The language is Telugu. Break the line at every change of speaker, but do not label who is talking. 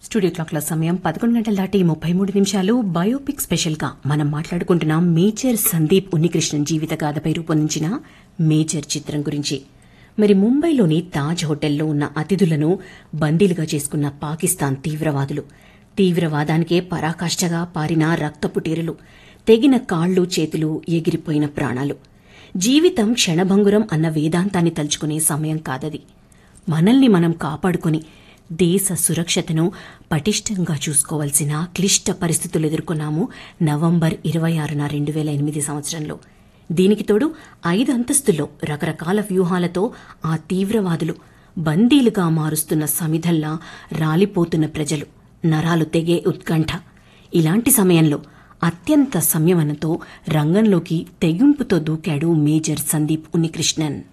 స్టూడియో క్లాక్ల సమయం పదకొండు గంటల దాటి ముప్పై మూడు నిమిషాలు బయోపిక్ స్పెషల్ గా మనం మాట్లాడుకుంటున్నాం మేజర్ సందీప్ ఉన్నికృష్ణన్ జీవిత గాథపై రూపొందించిన మేజర్ చిత్రం గురించి మరి ముంబైలోని తాజ్ హోటల్లో ఉన్న అతిథులను బందీలుగా చేసుకున్న పాకిస్తాన్ తీవ్రవాదులు తీవ్రవాదానికే పరాకాష్ఠగా పారిన రక్తపుటేరులు తెగిన కాళ్లు చేతులు ఎగిరిపోయిన ప్రాణాలు జీవితం క్షణభంగురం అన్న వేదాంతాన్ని తలుచుకునే సమయం కాదది మనల్ని మనం కాపాడుకొని దేశ సురక్షతను పటిష్టంగా చూసుకోవాల్సిన క్లిష్ట పరిస్థితులు ఎదుర్కొన్నాము నవంబర్ ఇరవై ఆరున రెండు వేల ఎనిమిది సంవత్సరంలో దీనికి తోడు ఐదు అంతస్తుల్లో రకరకాల వ్యూహాలతో ఆ తీవ్రవాదులు బందీలుగా మారుస్తున్న సమిధల్లా రాలిపోతున్న ప్రజలు నరాలు తెగే ఉత్కంఠ ఇలాంటి సమయంలో అత్యంత సంయమనంతో రంగంలోకి తెగింపుతో దూకాడు మేజర్ సందీప్ ఉన్నికృష్ణన్